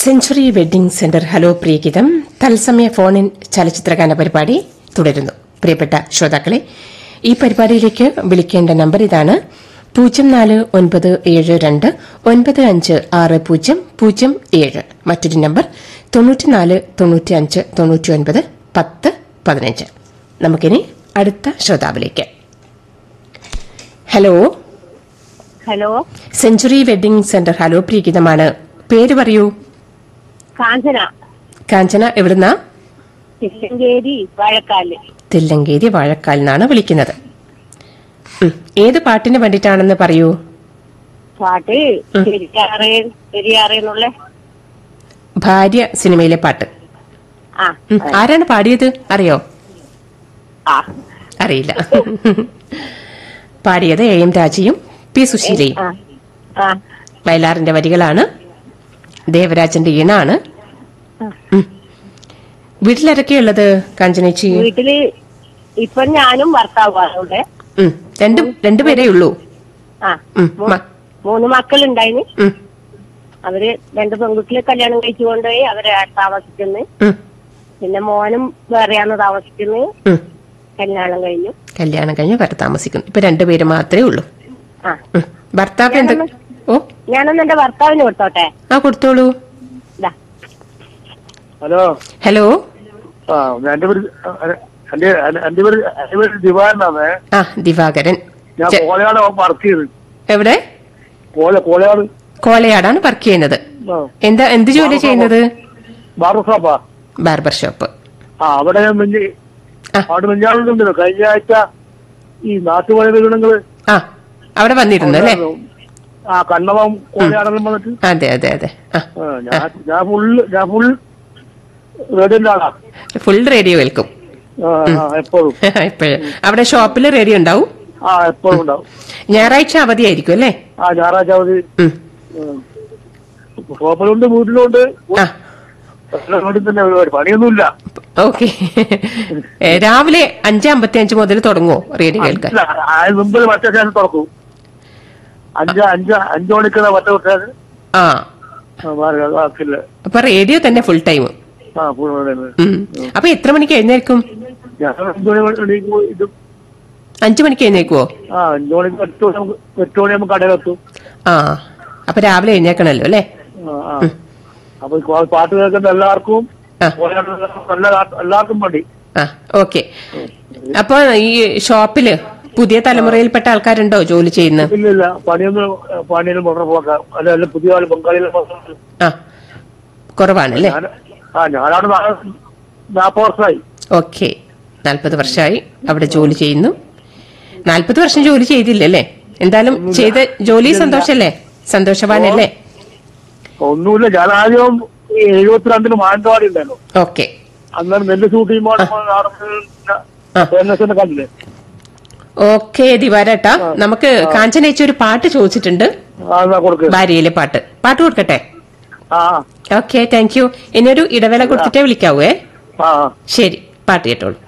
Century wedding centre hello പ്രിയഗീതം തത്സമയ ഫോണിൻ ചലച്ചിത്രഗാന പരിപാടി തുടരുന്നു പ്രിയപ്പെട്ട ശ്രോതാക്കളെ ഈ പരിപാടിയിലേക്ക് വിളിക്കേണ്ട നമ്പർ ഇതാണ് പൂജ്യം നാല് ഒൻപത് ഏഴ് രണ്ട് ഒൻപത് അഞ്ച് ആറ് പൂജ്യം പൂജ്യം ഏഴ് മറ്റൊരു നമ്പർ തൊണ്ണൂറ്റിനാല് തൊണ്ണൂറ്റിയഞ്ച് തൊണ്ണൂറ്റിയൊൻപത് പത്ത് പതിനഞ്ച് നമുക്കിനി അടുത്ത ശ്രോതാവിലേക്ക് hello hello century wedding centre hello പ്രിയഗീതമാണ് പേര് പറയൂ കാഞ്ചന കാഞ്ചന എവിടുന്ന തിരുവഞ്ചേരി വാഴക്കാല് തില്ലങ്കേരി വാഴക്കാൽ നിന്നാണ് വിളിക്കുന്നത് ഉം. ഏത് പാട്ടിന് വേണ്ടിയിട്ടാണെന്ന് പറയൂ പാട്ട് പെരിയാറ് പെരിയാറ് എന്നുള്ള ഭാര്യ സിനിമയിലെ പാട്ട് ആ ഉം. ആരാണ് പാടിയത് അറിയോ ആ അറിയില്ല പാടിയത് എ എം രാജയും പി സുശീലയും ആ ആ വയലാറിന്റെ വരികളാണ് ദേവരാജന്റെ ഈണാണ് ഉം. വീട്ടിലിറക്കിയുള്ളത് കാഞ്ചനേച്ചി വീട്ടില് ഇപ്പൊ ഞാനും ഭർത്താവും അവിടെ ഉം. രണ്ടും രണ്ടുപേരേ ഉള്ളൂ ആ ഉം. മൂ- മ- മൂന്ന് മക്കളുണ്ടായിന് ഉം. അവര് രണ്ട് പെൺകുട്ടികളെ കല്യാണം കഴിച്ചു കൊണ്ടുപോയി അവര് താമസിക്കുന്നു ഉം. പിന്നെ മോനും വേറെയാണ് താമസിക്കുന്നത് ഉം. കല്യാണം കഴിഞ്ഞു കല്യാണം കഴിഞ്ഞ് വരെ താമസിക്കുന്നു ഇപ്പൊ രണ്ടുപേര് മാത്രമേ ഉള്ളൂ ആ ഉം. ഭർത്താവ് എന്ത് ഓ ഞാനൊന്ന് എന്റെ ഭർത്താവിന് കൊടുത്തോട്ടെ ആ കൊടുത്തോളൂ ഇതാ ഹലോ ഹലോ ആ എന്റെ പേര് എന്റെ എന്റെ പേര് എന്റെ പേര് ദിവാനാണ് ആ ദിവാകരൻ ഞാൻ ചെ- കോളയാട് വർക്ക് ചെയ്ത് എവിടെ കോല കോളയാട് കോളയാടാണ് വർക്ക് ചെയ്യുന്നത് എന്താ എന്ത് ജോലി ചെയ്യുന്നത് ബാർബർ ഷോപ്പാ ബാർബർ ഷോപ്പ് ആ അവിടെ ഞാൻ മിഞ്ഞി ആ. അവിടെ മിഞ്ഞാളുണ്ടല്ലോ കഴിഞ്ഞ ആഴ്ച ഈ നാട്ടുപഴ വിവരങ്ങള് ആ അവിടെ വന്നിരുന്നു അല്ലേ ആ കണ്ണവം കോളയാടെല്ലാം വന്നിട്ട് അതെ അതെ അതെ ആ ആ, ഞാൻ ഞാൻ ഫുള്ള് ഞാൻ ഫുൾ റേഡിയോന്റെ ആളാ ഫുൾ റേഡിയോ കേൾക്കും ആ, ആ, എപ്പോഴും ഇപ്പോഴും അവിടെ ഷോപ്പിൽ റേഡിയോ ഉണ്ടാവും ആ എപ്പോഴും ഉണ്ടാവും ഞായറാഴ്ച അവധിയായിരിക്കും അല്ലേ ആ ഞായറാഴ്ച അവധി ഉം. ഷോപ്പിലുണ്ട് വീട്ടിലുണ്ട് ആ എല്ലാം വീട്ടിൽ തന്നെ പരിപാടി പണിയൊന്നുമില്ല ഓക്കെ രാവിലെ അഞ്ച് അമ്പത്തി അഞ്ച് മുതൽ തുടങ്ങുമോ റേഡിയോ കേൾക്കാൻ ഇല്ല, അതിന് മുമ്പ് മറ്റേ ചാനൽ തുറക്കും അഞ്ച് അഞ്ച് അഞ്ചു മണിക്കുന്ന മറ്റേ ചാനൽ ആ ബാക്കില്ല അപ്പൊ റേഡിയോ തന്നെ ഫുൾ ടൈം ആ പൂർണ്ണ അപ്പൊ എത്ര മണിക്ക് എഴുന്നേൽക്കും ഞാൻ അഞ്ചു മണി മണിക്ക് ഇത് അഞ്ചു മണിക്ക് എഴുന്നേൽക്കുവോ ആ അഞ്ചു മണിക്ക് എട്ട് മണി നമുക്ക് എട്ട് മണി നമുക്ക് കടയിലെത്തും ആ അപ്പൊ രാവിലെ എഴുന്നേൽക്കണല്ലോ അല്ലേ ആ, ആ. അപ്പൊ ഈ പാട്ട് കേൾക്കുന്ന എല്ലാവർക്കും ആ. എല്ലാ- എല്ലാവർക്കും മതി ആ ഓക്കെ അപ്പൊ ഈ ഷോപ്പില് പുതിയ തലമുറയിൽപ്പെട്ട ആൾക്കാരുണ്ടോ ജോലി ചെയ്യുന്ന ഇല്ല ഇല്ല പണിയൊന്നും പണിയൊന്നും പറഞ്ഞു പോക്കാം അല്ല അല്ല പുതിയ ആൾ ബംഗാളിയിലെ ആ കുറവാണല്ലേ ഞാൻ ആ ഞാനാണ് നാൽപ്പത് വർഷമായി ഓക്കെ നാൽപ്പത് വർഷമായി അവിടെ ജോലി ചെയ്യുന്നു നാൽപ്പത് വർഷം ജോലി ചെയ്തില്ലല്ലേ എന്തായാലും ചെയ്ത ജോലി സന്തോഷല്ലേ സന്തോഷവാനല്ലേ ഒന്നുമില്ല ഞാൻ ആദ്യം ഈ എഴുപത്തിരണ്ടിന് മാനന്തവാടി ഉണ്ടായിരുന്നു ഓക്കെ അന്നേരം നെല്ല് ഷൂട്ട് ചെയ്യുമ്പോൾ ആ. ഫേമസിനെ കണ്ടില്ലേ ഓക്കെ ദിവാരേട്ടാ നമുക്ക് കാഞ്ചനേച്ചി ഒരു പാട്ട് ചോദിച്ചിട്ടുണ്ട് ആ എന്നാ കൊടുക്ക് ഭാര്യയിലെ പാട്ട് പാട്ട് കൊടുക്കട്ടെ ആ ഓക്കെ താങ്ക് യു ഇനിയൊരു ഇടവേള കൊടുത്തിട്ടേ വിളിക്കാവേ ആ ആ ശരി പാട്ട് കേട്ടോളൂ